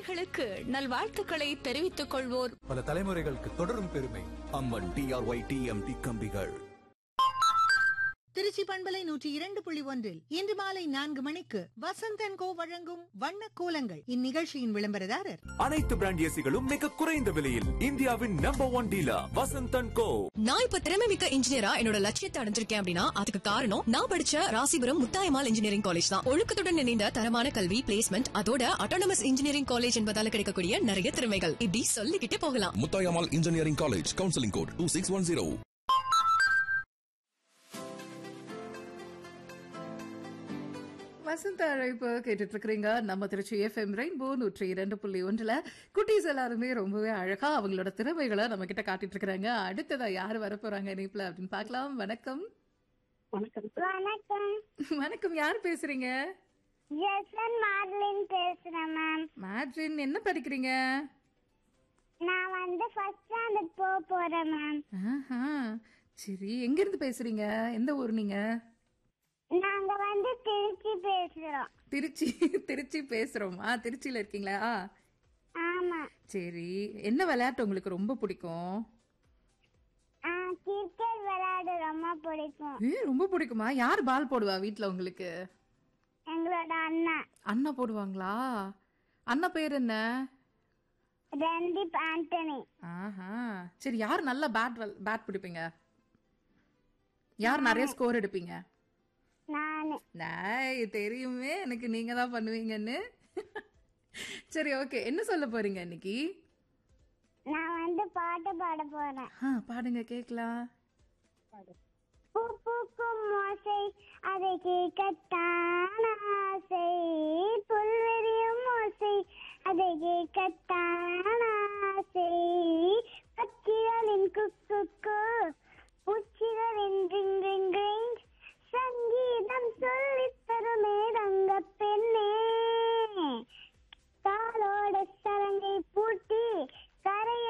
நேர்களுக்கு நல்வாழ்த்துக்களை தெரிவித்துக் கொள்வோர் பல தலைமுறைகளுக்கு தொடரும் பெருமை அம்மன் டிஆர்ஒய் டிஎம்டி கம்பிகள் திருச்சி பண்பலை நூற்றி இரண்டு புள்ளி ஒன்றில் இன்று மாலை நான்கு மணிக்கு வசந்தன் கோ வழங்கும் வண்ண கோலங்கள் இந்நிகழ்ச்சியின் விளம்பரதாரர் அனைத்து பிராண்ட் ஏசிகளும் மிக குறைந்த விலையில் இந்தியாவின் number one dealer Vasanth co நான் இப்ப திறமை மிக்க இன்ஜினியரா என்னோட லட்சியத்தை அடைஞ்சிருக்கேன் அப்படின்னா அதுக்கு காரணம் நான் படிச்ச ராசிபுரம் முத்தாயமால் இன்ஜினியரிங் காலேஜ் தான் ஒழுக்கத்துடன் இணைந்த தரமான கல்வி பிளேஸ்மெண்ட் அதோட அட்டானமஸ் இன்ஜினியரிங் காலேஜ் என்பதால கிடைக்கக்கூடிய நிறைய திறமைகள் இப்படி சொல்லிக்கிட்டே போகலாம் Muthayammal engineering college counselling code two six one zero Vasanth அழைப்பு கேட்டுட்டு இருக்கிறீங்க நம்ம திருச்சி எஃப்எம் ரெயின்போ நூற்றி இரண்டு புள்ளி ஒன்றுல குட்டீஸ் எல்லாருமே ரொம்பவே அழகா அவங்களோட திறமைகளை நம்ம கிட்ட காட்டிட்டு இருக்கிறாங்க அடுத்ததா யார் வர போறாங்க இணைப்புல அப்படின்னு பார்க்கலாம் வணக்கம் வணக்கம் வணக்கம் யார் பேசுறீங்க ஜெசன் மார்லின் பேசுறேன் மேம் மேட்ரின் என்ன படிக்கிறீங்க நான் வந்து ஃபர்ஸ்ட் ஸ்டாண்டர்ட் போக போறேன் மேம் ஆஹா சரி எங்க இருந்து பேசுறீங்க எந்த ஊர் நீங்க நாங்க வந்து திருச்சி பேசுறோம் திருச்சி திருச்சி பேசுறோமா திருச்சியில இருக்கீங்களா ஆமா சரி என்ன விளையாட்டு உங்களுக்கு ரொம்ப பிடிக்கும் கிரிக்கெட் விளையாட ரொம்ப பிடிக்கும் ஏ ரொம்ப பிடிக்குமா யார் பால் போடுவா வீட்ல உங்களுக்கு எங்களோட அண்ணா அண்ணா போடுவாங்களா அண்ணா பேர் என்ன ரந்தீப் ஆண்டனி ஆஹா சரி யார் நல்லா பேட் பேட் பிடிப்பீங்க யார் நிறைய ஸ்கோர் எடுப்பீங்க நானு நாய் தெரியுமே எனக்கு நீங்க தான் பண்ணுவீங்கன்னு சரி ஓகே என்ன சொல்ல போறீங்க இன்னைக்கு நான் வந்து பாட்டு பாட போறேன் ஆ, பாடுங்க கேக்கலாம் பூ பூக்கும் ஓசை அதை கேட்கத்தான் ஆசை புல்வெறியும் ஓசை அதை கேட்கத்தான்